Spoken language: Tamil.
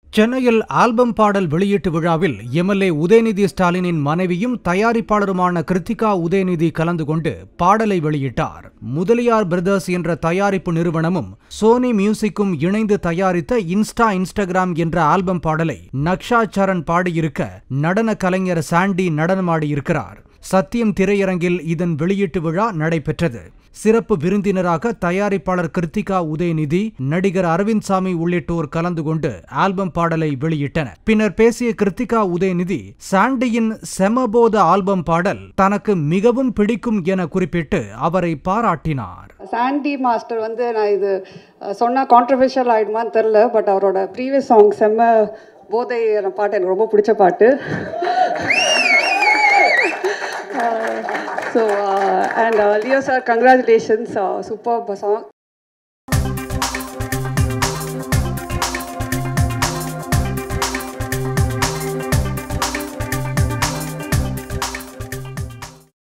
சென்னையில் ஆல்பம் பாடல் வெளியீட்டு விழாவில் எம்எல்ஏ உதயநிதி ஸ்டாலினின் மனைவியும் தயாரிப்பாளருமான கிருத்திகா உதயநிதி கலந்து கொண்டு பாடலை வெளியிட்டார் முதலியார் பிரதர்ஸ் என்ற தயாரிப்பு நிறுவனமும் சோனி மியூசிக்கும் இணைந்து தயாரித்த இன்ஸ்டா இன்ஸ்டாகிராம் என்ற ஆல்பம் பாடலை நக்ஷா சரண் பாடியிருக்க நடன கலைஞர் சாண்டி நடனமாடியிருக்கிறார் சத்தியம் திரையரங்கில் இதன் வெளியீட்டு விழா நடைபெற்றது சிறப்பு விருந்தினராக தயாரிப்பாளர் கிருத்திகா உதயநிதி நடிகர் அரவிந்த் சாமி உள்ளிட்டோர் கலந்து கொண்டு ஆல்பம் பாடலை வெளியிட்டனர் பின்னர் பேசிய கிருத்திகா உதயநிதி சாண்டியின் செமபோத ஆல்பம் பாடல் தனக்கு மிகவும் பிடிக்கும் என குறிப்பிட்டு அவரை பாராட்டினார் சாண்டி மாஸ்டர் வந்து நான் இது அஹ், சொன்னா கான்ட்ரவர்ஷியல் ஆகிடுமான்னு தெரில பட் அவரோட ப்ரீவியஸ் சாங் செம்ம போதை பாட்டு எனக்கு ரொம்ப பிடிச்ச பாட்டு so and Leo sir congratulations super song